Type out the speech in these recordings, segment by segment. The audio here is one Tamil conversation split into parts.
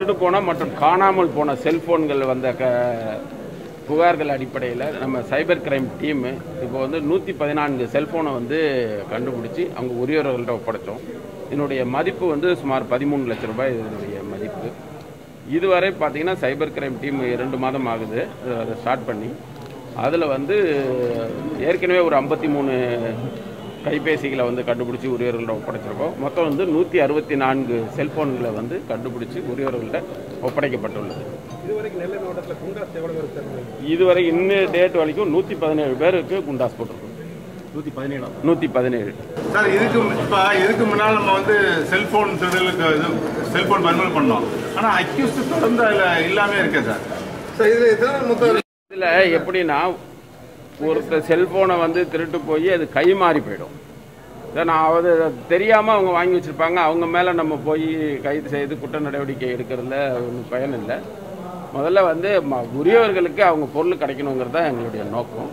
திருடு போன மற்றும் காணாமல் போன செல்போன்கள் வந்த க புகார்கள் அடிப்படையில் நம்ம சைபர் கிரைம் டீமு இப்போ வந்து நூற்றி பதினான்கு செல்ஃபோனை வந்து கண்டுபிடிச்சி அவங்க உரியவர்கள்ட்ட ஒப்படைச்சோம் இதனுடைய மதிப்பு வந்து சுமார் பதிமூணு லட்ச ரூபாய் இதனுடைய மதிப்பு இதுவரை பார்த்தீங்கன்னா சைபர் கிரைம் டீம் இரண்டு மாதம் ஆகுது அதை ஸ்டார்ட் பண்ணி அதில் வந்து ஏற்கனவே ஒரு ஐம்பத்தி மூணு கைபேசிகளை வந்து கண்டுபிடிச்சி உரியவர்கள்ட்ட ஒப்படைச்சிருக்கோம் மொத்தம் வந்து நூற்றி அறுபத்தி நான்கு செல்போன்களை வந்து கண்டுபிடிச்சி உரியவர்கள்ட்ட ஒப்படைக்கப்பட்டுள்ளது இதுவரைக்கும் நெல்லை மாவட்டத்தில் குண்டாஸ் எவ்வளோ பேர் சார் இதுவரை இன்னும் டேட் வரைக்கும் நூற்றி பதினேழு பேருக்கு குண்டாஸ் போட்டிருக்கோம் நூற்றி பதினேழாம் நூற்றி பதினேழு சார் இதுக்கு இப்போ இதுக்கு முன்னால் நம்ம வந்து செல்போன் திருடலுக்கு இது செல்போன் பறிமுதல் பண்ணோம் ஆனால் அக்யூஸ்ட் தொடர்ந்து அதில் இல்லாமே இருக்கே சார் சார் இதில் எத்தனை மொத்தம் இதில் எப்படின்னா ஒருத்தர் செல்ஃபோனை வந்து திருட்டு போய் அது கை மாறி போயிடும் இதை நான் அது தெரியாமல் அவங்க வாங்கி வச்சுருப்பாங்க அவங்க மேலே நம்ம போய் கைது செய்து குற்ற நடவடிக்கை எடுக்கிறதுல ஒன்றும் பயன் இல்லை முதல்ல வந்து ம- உரியவர்களுக்கு அவங்க பொருள் கிடைக்கணுங்கிறது தான் எங்களுடைய நோக்கம்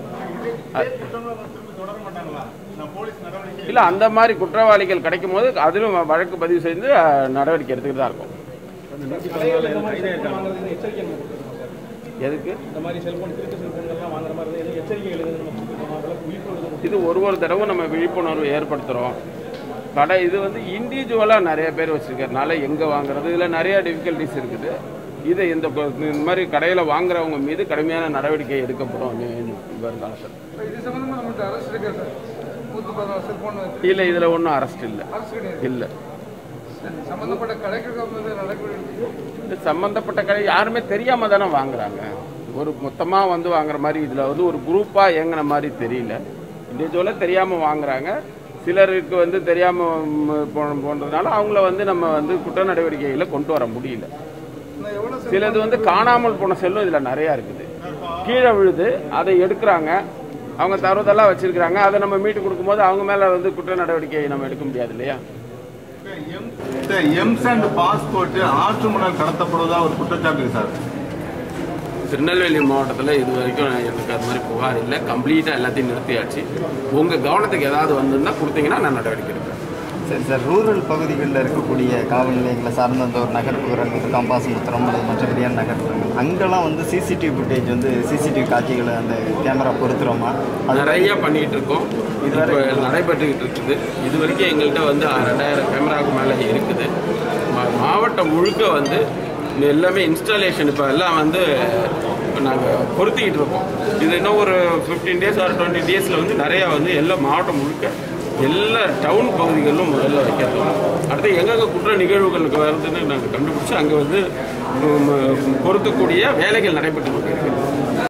இல்லை அந்த மாதிரி குற்றவாளிகள் கிடைக்கும் போது அதிலும் வழக்கு பதிவு செய்து அஹ், நடவடிக்கை எடுத்துக்கிட்டு தான் இருக்கும் எச்சரிக்கை நம்ம கொடுத்துருக்கோம் சார் எதுக்கு இந்த மாதிரி செல்போன் திருட்டு செல்போன்கள்லாம் வாங்குற மாதிரி இருந்தால் எதுவும் எச்சரிக்கை எழுதுன்னு நம்ம கொடுத்துருக்கோம் அதெல்லாம் விழிப்புணர்வு இது ஒரு ஒரு தடவை நம்ம விழிப்புணர்வு ஏற்படுத்துகிறோம் கடை இது வந்து இண்டிவிஜுவலாக நிறைய பேர் வச்சுருக்கறனால எங்கே வாங்குறது இதில் நிறைய டிஃபிகல்ட்டிஸ் இருக்குது இது இந்த ப- இந்த மாதிரி கடையில் வாங்குறவங்க மீது கடுமையான நடவடிக்கை எடுக்கப்படும் இனி வருங்காலத்தில் இது சம்பந்தமா நம்மள்ட்ட அரசு இருக்கா சார் நூற்றி பதினாறு செல்போன் இல்லை இதில் ஒன்றும் அரெஸ்ட் இல்லை அரசு கிடையாது இல்லை சரி, சம்பந்தப்பட்ட கடைக்கு வந்து நடவடிக்கை இது சம்மந்தப்பட்ட கடை யாருமே தெரியாமல் தானே வாங்குறாங்க ஒரு மொத்தமாக வந்து வாங்குற மாதிரி இதில் வந்து ஒரு குரூப்பாக இயங்குன மாதிரி தெரியல இண்டிவிஜுவலாக தெரியாமல் வாங்குறாங்க சிலருக்கு வந்து தெரியாமல் போன்றதுனால அவங்கள வந்து நம்ம வந்து குற்ற நடவடிக்கைகளை கொண்டு வர முடியல நான் எவ்வளோ சிலது வந்து காணாமல் போன செல்லும் இதில் நிறையா இருக்குது கீழே விழுது அதை எடுக்கிறாங்க அவங்க தருவதெல்லாம் வச்சிருக்கிறாங்க அதை நம்ம மீட்டு கொடுக்கும்போது அவங்க மேலே வந்து குற்ற நடவடிக்கை நம்ம எடுக்க முடியாது இல்லையா இந்த எம்ஸ் அண்ட் பாஸ்போர்ட் ஆற்று மணல் கடத்தப்படுவதா ஒரு குற்றச்சாட்டு இருக்கு சார் திருநெல்வேலி மாவட்டத்தில் இது வரைக்கும் எனக்கு அது மாதிரி புகார் இல்லை கம்ப்ளீட்டாக எல்லாத்தையும் நிறுத்தியாச்சு உங்கள் கவனத்துக்கு ஏதாவது வந்திருந்தா கொடுத்தீங்கன்னா நான் நடவடிக்கை எடுப்பேன் சரி சார் ரூரல் பகுதிகளில் இருக்கக்கூடிய காவல் நிலையங்களை சார்ந்த அந்த ஒரு நகர்ப்புறங்கள் இது காம்பாசமுத்திரம் அல்லது மற்றபடியான நகர்ப்புறங்கள் அங்கெல்லாம் வந்து சிசிடிவி ஃபுட்டேஜ் வந்து சிசிடிவி காட்சிகளை அந்த கேமரா பொருத்துறோமா அது நிறைய பண்ணிக்கிட்டு இருக்கோம் இது இப்போ நடைபெற்றுக்கிட்டு இருக்குது இது வரைக்கும் எங்கள்கிட்ட வந்து ரெண்டாயிரம் கேமராவுக்கு மேலே இருக்குது மா- மாவட்டம் முழுக்க வந்து இது எல்லாமே இன்ஸ்டாலேஷன் இப்போ எல்லாம் வந்து நாங்கள் பொருத்திக்கிட்டு இருக்கோம் இது இன்னும் ஒரு ஃபிஃப்டீன் டேஸ் ஆர் டுவெண்ட்டி டேஸில் வந்து நிறையா வந்து எல்லா மாவட்டம் முழுக்க எல்லா டவுன் பகுதிகளிலும் முதல்ல வைக்கிறது அடுத்து எங்கெங்கே குற்ற நிகழ்வுகளுக்கு வருதுன்னு நாங்கள் கண்டுபிடிச்சி அங்கே வந்து ம், பொருத்தக்கூடிய வேலைகள் நடைபெற்று கொண்டிருக்கிறது